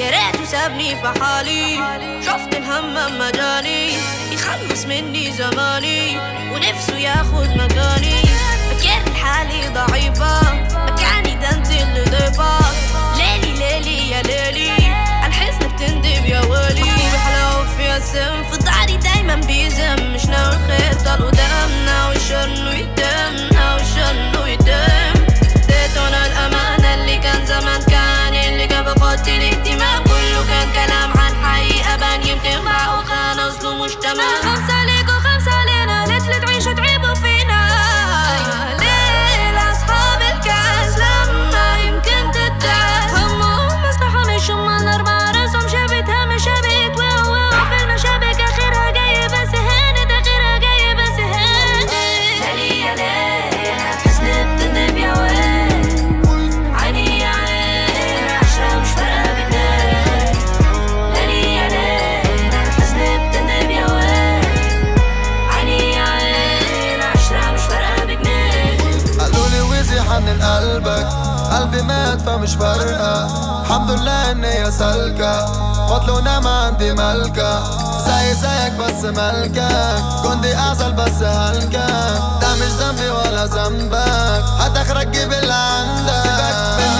يا ريت سابني في حالي شفت الهم اما جاني يخلص مني زماني ونفسه ياخد مكاني فكرت حالي ضعيفة مكاني ده انت اللي ضيفة ليلي ليلي يا ليلي الحزن بتندب يا ولي بحلاوة فيها سم في ضهري دايما بيزم مش ناوي الخير طال قدام ناوي الشر انه يتم ناوي الشر انه يتم اديتنا الامانة اللي كان زمان كان اللي كان بقضي الاهتمام كله كان كلام عن حقيقة بان يمكن معه كان اصله مش تمام خمسة ليكوا خمسة لينا ليش اللي تعيشوا تعيبوا فينا ليه لاصحاب الكاس لما يمكن تداس همهم مصلحة مش هم الأربعة راسهم شبتها مش شبت واو واو في المشابك آخرها جاي بس هانت آخرها جاي بس هانت ليلي يا ليل حسن بتندب يا ويل عيني يا عين عشرة مش فارقة بتنام ليلي يا ليل حسن بتندب يا ويل عيني يا عين عشرة مش فارقة بجنيه قالوا لي ويزي حنن قلبك قلبي مات فمش فارقة الحمد لله ان هي سالكة فضلونا ما عندي ملكة زي زيك بس ملكة كنت اعزل بس هلكة ده مش ذنبي ولا ذنبك هتخرج جيب اللي عندك سيبك من